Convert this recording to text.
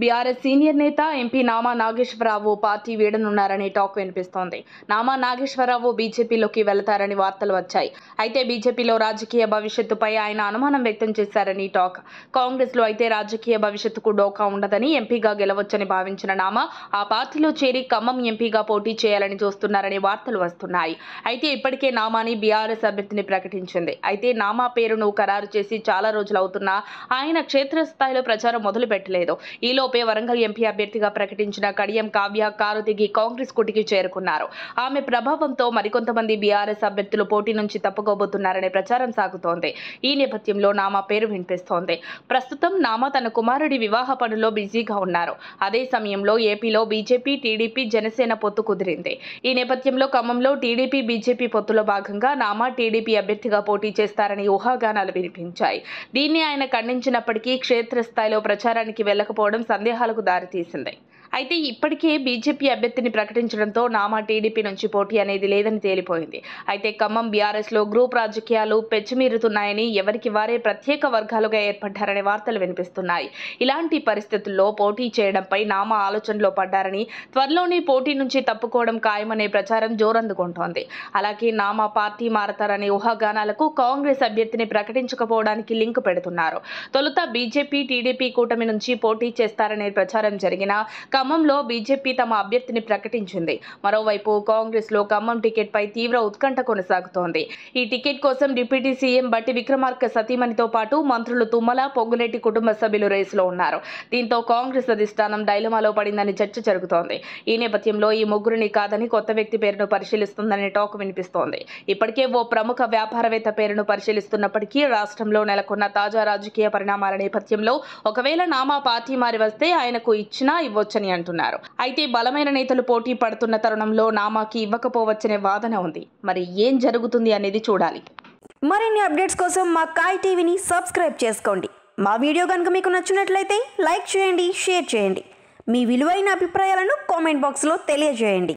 BRS senior నేత MP Nama Nageswara Rao పార్టీ వీడనున్నారని టాక్ వినిపిస్తోంది నామా నాగేశ్వరరావు బీజేపీలోకి వెళతారని వార్తలు వచ్చాయి అయితే బీజేపీలో రాజకీయ భవిష్యత్తుపై ఆయన అనుమానం వ్యక్తం చేశారని టాక్ కాంగ్రెస్ లో అయితే రాజకీయ భవిష్యత్తుకు డోకా ఉండదని ఎంపీగా గెలవచ్చని భావించిన నామా ఆ పార్టీలో చేరి ఖమ్మం ఎంపీగా పోటీ చేయాలని చూస్తున్నారని వార్తలు వస్తున్నాయి అయితే ఇప్పటికే నామాని బీఆర్ఎస్ అభ్యర్థిని ప్రకటించింది అయితే నామా పేరును ఖరారు చేసి చాలా రోజులు అవుతున్నా ఆయన క్షేత్రస్థాయిలో ప్రచారం మొదలు పెట్టలేదు ఈలోపే వరంగల్ ఎంపీ అభ్యర్థిగా ప్రకటించిన కడియం కావ్య కారు దిగి కాంగ్రెస్ కుటికి చేరుకున్నారు ఆమె ప్రభావంతో మరికొంతమంది బీఆర్ఎస్ అభ్యర్థులు పోటీ నుంచి తప్పుకోబోతున్నారనే ప్రచారం సాగుతోంది ఈ నేపథ్యంలో నామా పేరు వినిపిస్తోంది ప్రస్తుతం నామా తన కుమారుడి వివాహ పనుల్లో బిజీగా ఉన్నారు అదే సమయంలో ఏపీలో బీజేపీ టీడీపీ జనసేన పొత్తు కుదిరింది ఈ నేపథ్యంలో ఖమ్మంలో టీడీపీ బీజేపీ పొత్తులో భాగంగా నామా టీడీపీ అభ్యర్థిగా పోటీ చేస్తారని ఊహాగానాలు వినిపించాయి దీన్ని ఆయన ఖండించినప్పటికీ క్షేత్రస్థాయిలో ప్రచారానికి వెళ్లకపోవడం సందేహాలకు దారితీసింది అయితే ఇప్పటికే బీజేపీ అభ్యర్థిని ప్రకటించడంతో నామా టీడీపీ నుంచి పోటీ అనేది లేదని తేలిపోయింది అయితే ఖమ్మం బీఆర్ఎస్లో గ్రూప్ రాజకీయాలు పెచ్చుమీరుతున్నాయని ఎవరికి వారే ప్రత్యేక వర్గాలుగా ఏర్పడ్డారనే వార్తలు వినిపిస్తున్నాయి ఇలాంటి పరిస్థితుల్లో పోటీ చేయడంపై నామా ఆలోచనలో పడ్డారని త్వరలోనే పోటీ నుంచి తప్పుకోవడం ఖాయమనే ప్రచారం జోరందుకుంటోంది అలాగే నామా పార్టీ మారతారనే ఊహాగానాలకు కాంగ్రెస్ అభ్యర్థిని ప్రకటించకపోవడానికి లింక్ పెడుతున్నారు తొలుత బీజేపీ టీడీపీ కూటమి నుంచి పోటీ చేస్తారనే ప్రచారం జరిగినా ఖమ్మంలో బీజేపీ తమ అభ్యర్థిని ప్రకటించింది మరోవైపు కాంగ్రెస్ లో ఖమ్మం టికెట్ పై తీవ్ర ఉత్కంఠ కొనసాగుతోంది ఈ టికెట్ కోసం డిప్యూటీ సీఎం బట్టి విక్రమార్క సతీమణితో పాటు మంత్రులు తుమ్మల పొంగులేటి కుటుంబ సభ్యులు రేసులో ఉన్నారు దీంతో కాంగ్రెస్ అధిష్టానం డైలమాలో పడిందని చర్చ జరుగుతోంది ఈ నేపథ్యంలో ఈ ముగ్గురిని కాదని కొత్త వ్యక్తి పేరును పరిశీలిస్తుందనే టాక్ వినిపిస్తోంది ఇప్పటికే ఓ ప్రముఖ వ్యాపారవేత్త పేరును పరిశీలిస్తున్నప్పటికీ రాష్ట్రంలో నెలకొన్న తాజా రాజకీయ పరిణామాల నేపథ్యంలో ఒకవేళ నామా పార్టీ మారి వస్తే ఆయనకు ఇచ్చినా ఇవ్వొచ్చని అంటున్నారు అయితే బలమైన నేతలు పోటీ పడుతున్న తరుణంలో నామాకి ఇవ్వకపోవచ్చనే వాదన ఉంది మరి ఏం జరుగుతుంది అనేది చూడాలి మరిన్ని అప్డేట్స్ కోసం మా కాయ్ టీవీని సబ్స్క్రైబ్ చేసుకోండి మా వీడియో కనుక మీకు నచ్చినట్లయితే లైక్ చేయండి షేర్ చేయండి మీ విలువైన అభిప్రాయాలను కామెంట్ బాక్స్లో తెలియజేయండి